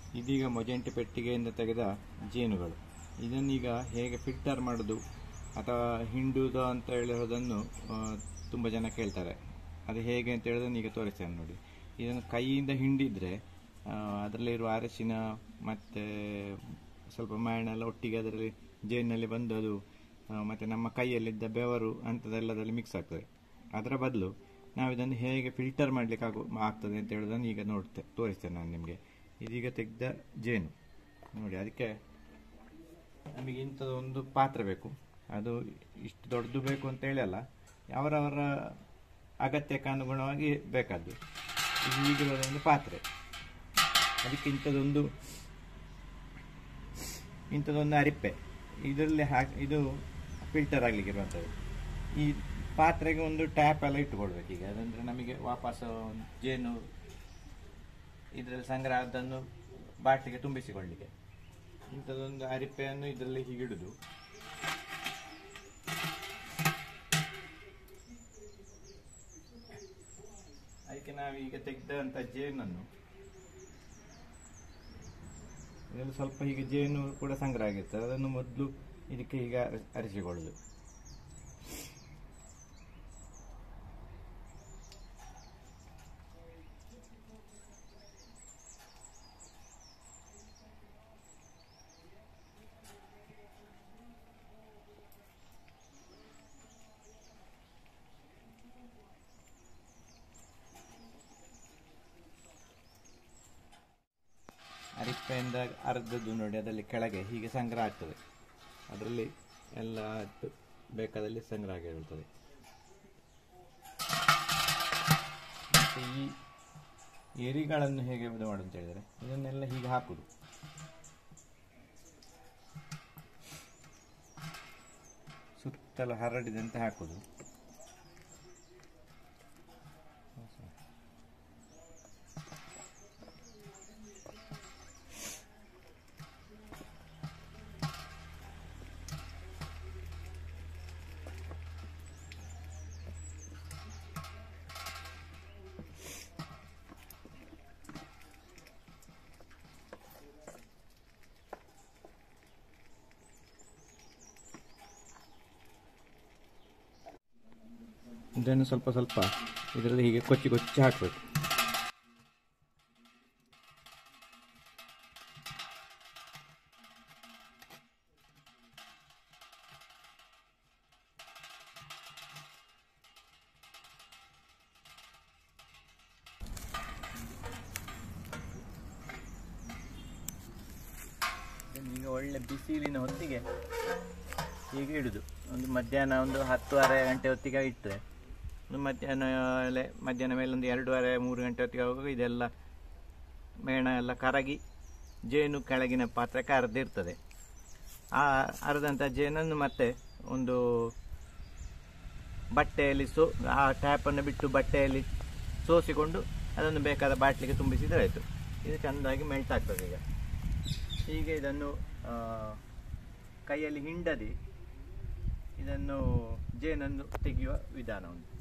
ಇದೀಗ ಮೊಜೆಂಟಿ ಪೆಟ್ಟಿಗೆಯಿಂದ ತೆಗೆದ ಜೇನುಗಳು ಇದನ್ನೀಗ ಹೇಗೆ ಫಿಲ್ಟರ್ ಮಾಡೋದು ಅಥವಾ ಹಿಂಡುವುದು ಅಂತ ಹೇಳಿರೋದನ್ನು ತುಂಬ ಜನ ಕೇಳ್ತಾರೆ ಅದು ಹೇಗೆ ಅಂತ ಹೇಳೋದನ್ನು ಈಗ ತೋರಿಸ್ತೇನೆ ನೋಡಿ ಇದನ್ನು ಕೈಯಿಂದ ಹಿಂಡಿದರೆ ಅದರಲ್ಲಿರುವ ಅರಶಿನ ಮತ್ತು ಸ್ವಲ್ಪ ಮಾಯಣ ಒಟ್ಟಿಗೆ ಅದರಲ್ಲಿ ಜೇನಿನಲ್ಲಿ ಬಂದು ಅದು ಆ, ಮತ್ತೆ ನಮ್ಮ ಕೈಯಲ್ಲಿದ್ದ ಬೆವರು ಅಂಥದ್ದೆಲ್ಲದರಲ್ಲಿ ಮಿಕ್ಸ್ ಆಗ್ತದೆ ಅದರ ಬದಲು ನಾವು ಇದನ್ನು ಹೇಗೆ ಫಿಲ್ಟರ್ ಮಾಡಲಿಕ್ಕೆ ಆಗು ಆಗ್ತದೆ ಅಂತ ಹೇಳೋದನ್ನು ಈಗ ನೋಡ್ತೆ ತೋರಿಸ್ತೇನೆ ನಾನು ನಿಮಗೆ ಇದೀಗ ತೆಗೆದ ಜೇನು ನೋಡಿ ಅದಕ್ಕೆ ನಮಗೆ ಇಂಥದ್ದೊಂದು ಪಾತ್ರೆ ಬೇಕು ಅದು ಇಷ್ಟು ದೊಡ್ಡದು ಬೇಕು ಅಂತ ಹೇಳಿ ಅಲ್ಲ ಅವರವರ ಅಗತ್ಯಕ್ಕೆ ಅನುಗುಣವಾಗಿ ಬೇಕಾದ್ದು ಇದು ಈಗಿರೋದೊಂದು ಪಾತ್ರೆ ಅದಕ್ಕೆ ಇಂಥದ್ದೊಂದು ಇಂಥದ್ದೊಂದು ಅರಿಪ್ಪೆ ಇದರಲ್ಲಿ ಹಾಕಿ ಇದು ಫಿಲ್ಟರ್ ಆಗಲಿಕ್ಕೆ ಇರುವಂಥದ್ದು ಈ ಪಾತ್ರೆಗೆ ಒಂದು ಟ್ಯಾಪ್ ಎಲ್ಲ ಇಟ್ಟುಕೊಳ್ಬೇಕು ಈಗ ಅದಂದ್ರೆ ನಮಗೆ ವಾಪಸ್ ಜೇನು ಇದರಲ್ಲಿ ಸಂಗ್ರಹ ಆದನ್ನು ಬಾಟ್ಲಿಗೆ ತುಂಬಿಸಿಕೊಳ್ಳಿಕ್ಕೆ ಇಂಥದ್ದೊಂದು ಅರಿಪೆಯನ್ನು ಇದರಲ್ಲಿ ಹೀಗಿಡುದು ಅದಕ್ಕೆ ನಾವೀಗ ತೆಗೆದಂಥ ಜೇನನ್ನು ಇದರಲ್ಲಿ ಸ್ವಲ್ಪ ಹೀಗೆ ಜೇನು ಕೂಡ ಸಂಗ್ರಹ ಆಗಿರ್ತದೆ ಅದನ್ನು ಮೊದಲು ಇದಕ್ಕೆ ಈಗ ಅರ- ಅರಿಸಿಕೊಳ್ಳುದು ಅರಿಪ್ಪೆಯಿಂದ ಅರ್ಧದ್ದು ನೋಡಿ ಅದರಲ್ಲಿ ಕೆಳಗೆ ಹೀಗೆ ಸಂಗ್ರಹ ಆಗ್ತದೆ ಅದರಲ್ಲಿ ಎಲ್ಲ ತ- ಬೇಕಾದಲ್ಲಿ ಸಂಗ್ರಹ ಆಗಿರುತ್ತದೆ ಮತ್ತೆ ಈ ಎರಿಗಳನ್ನು ಹೇಗೆ ಇದು ಮಾಡುದು ಅಂತ ಹೇಳಿದರೆ ಇದನ್ನೆಲ್ಲ ಹೀಗೆ ಹಾಕುದು ಸುತ್ತಲೂ ಹರಡಿದಂತೆ ಹಾಕುದು ಇದನ್ನು ಸ್ವಲ್ಪ ಸ್ವಲ್ಪ ಇದರಲ್ಲಿ ಹೀಗೆ ಕೊಚ್ಚಿ ಕೊಚ್ಚಿ ಹಾಕಬೇಕು ಈಗ ಒಳ್ಳೆ ಬಿಸಿಲಿನ ಹೊತ್ತಿಗೆ ಹೀಗೆ ಇಡುದು ಒಂದು ಮಧ್ಯಾಹ್ನ ಒಂದು ಹತ್ತುವರೆ ಗಂಟೆ ಹೊತ್ತಿಗೆ ಇಟ್ಟರೆ ಒಂದು ಮಧ್ಯಾಹ್ನ ಮೇಲೆ ಮಧ್ಯಾಹ್ನ ಮೇಲೆ ಒಂದು ಎರಡೂವರೆ ಮೂರು ಗಂಟೆ ಹೊತ್ತಿಗೆ ಆಗುವಾಗ ಇದೆಲ್ಲ ಮೇಣ ಎಲ್ಲ ಕರಗಿ ಜೇನು ಕೆಳಗಿನ ಪಾತ್ರಕ್ಕೆ ಅರ್ದಿರ್ತದೆ ಆ ಅರ್ದಂಥ ಜೇನನ್ನು ಮತ್ತೆ ಒಂದು ಬಟ್ಟೆಯಲ್ಲಿ ಸೋ ಆ ಟ್ಯಾಪನ್ನು ಬಿಟ್ಟು ಬಟ್ಟೆಯಲ್ಲಿ ಸೋಸಿಕೊಂಡು ಅದನ್ನು ಬೇಕಾದ ಬಾಟ್ಲಿಗೆ ತುಂಬಿಸಿದರೆ ಆಯಿತು ಇದು ಚೆಂದಾಗಿ ಮೆಲ್ಟ್ ಆಗ್ತದೆ ಈಗ ಹೀಗೆ ಇದನ್ನು ಆ, ಕೈಯಲ್ಲಿ ಹಿಂಡದೆ ಇದನ್ನು ಜೇನನ್ನು ತೆಗೆಯುವ ವಿಧಾನ ಉಂಟು